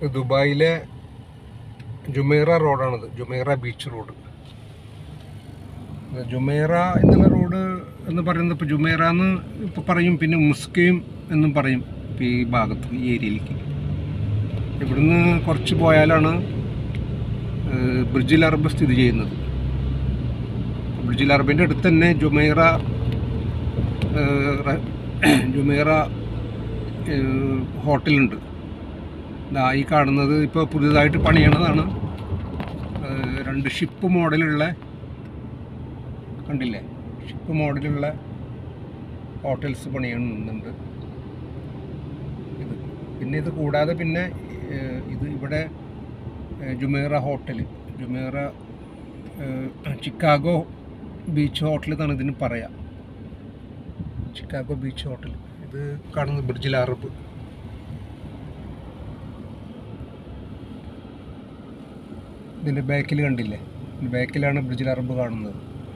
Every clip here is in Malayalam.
ദുബായിലെ ജുമേറ റോഡാണിത് ജുമേറ ബീച്ച് റോഡ് ജുമേറ എന്നുള്ള റോഡ് എന്ന് പറയുന്നത് ഇപ്പോൾ ജുമേറ എന്ന് ഇപ്പോൾ പറയും പിന്നെ മുസ്കയും എന്നും പറയും ഇപ്പോൾ ഈ ഭാഗത്ത് ഈ ഏരിയയിലേക്ക് ഇവിടുന്ന് കുറച്ച് പോയാലാണ് ഏഹ്, ബ്രിജിൽ അറബ് സ്ഥിതി ചെയ്യുന്നത് ബ്രിജിൽ അറബിൻ്റെ അടുത്ത് തന്നെ ജുമേറ ഏഹ്, റ- ജുമേറ ഏഹ്, ഹോട്ടലുണ്ട് ദാ ഈ കാണുന്നത് ഇപ്പോൾ പുതിയതായിട്ട് പണിയണതാണ് ഏഹ്, രണ്ട് ഷിപ്പ് മോഡലുള്ള കണ്ടില്ലേ ഷിപ്പ് മോഡലുള്ള ഹോട്ടൽസ് പണിയുന്നുണ്ട് ഇത് പിന്നെ ഇത് കൂടാതെ പിന്നെ ഏഹ്, ഇത് ഇവിടെ ഏഹ്, ജുമേറ ഹോട്ടൽ ജുമേറ ഏഹ്, ചിക്കാഗോ ബീച്ച് ഹോട്ടൽ എന്നാണ് ഇതിന് പറയാം ചിക്കാഗോ ബീച്ച് ഹോട്ടൽ ഇത് കാണുന്നത് ബ്രിഡ്ജിൽ അറബ് ഇതിൻ്റെ ബാക്കിൽ കണ്ടില്ലേ ബാക്കിലാണ് ബ്രിഡ്ജിൽ അറബ് കാണുന്നത്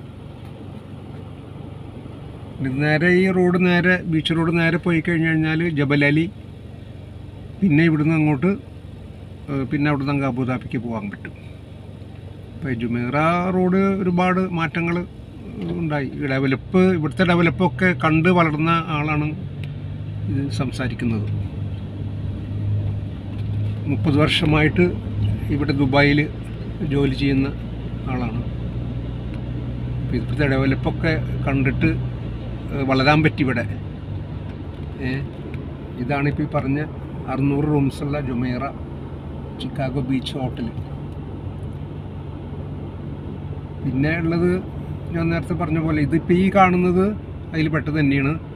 ഇത് നേരെ ഈ റോഡ് നേരെ ബീച്ച് റോഡ് നേരെ പോയി കഴിഞ്ഞ് കഴിഞ്ഞാൽ ജബൽ അലി പിന്നെ ഇവിടുന്ന് അങ്ങോട്ട് ഏഹ്, പിന്നെ അവിടുന്ന് അങ്ങ് അബുദാബിക്ക് പോകാൻ പറ്റും ഇപ്പോൾ ജുമേറ റോഡ് ഒരുപാട് മാറ്റങ്ങൾ ഉണ്ടായി ഈ ഡെവലപ്പ് ഇവിടുത്തെ ഡെവലപ്പൊക്കെ കണ്ട് വളർന്ന ആളാണ് ഇത് സംസാരിക്കുന്നത് മുപ്പത് വർഷമായിട്ട് ഇവിടെ ദുബായിൽ ജോലി ചെയ്യുന്ന ആളാണ് അപ്പോൾ ഇവിടുത്തെ ഡെവലപ്പൊക്കെ കണ്ടിട്ട് ഏഹ്, വളരാൻ പറ്റി ഇവിടെ ഏ, ഇതാണിപ്പോൾ ഈ പറഞ്ഞ അറുന്നൂറ് റൂംസുള്ള ജുമേറ ചിക്കാഗോ ബീച്ച് ഹോട്ടൽ പിന്നെ ഉള്ളത് ഞാൻ നേരത്തെ പറഞ്ഞ പോലെ ഇതിപ്പോൾ ഈ കാണുന്നത് അതിൽ പെട്ടത് തന്നെയാണ്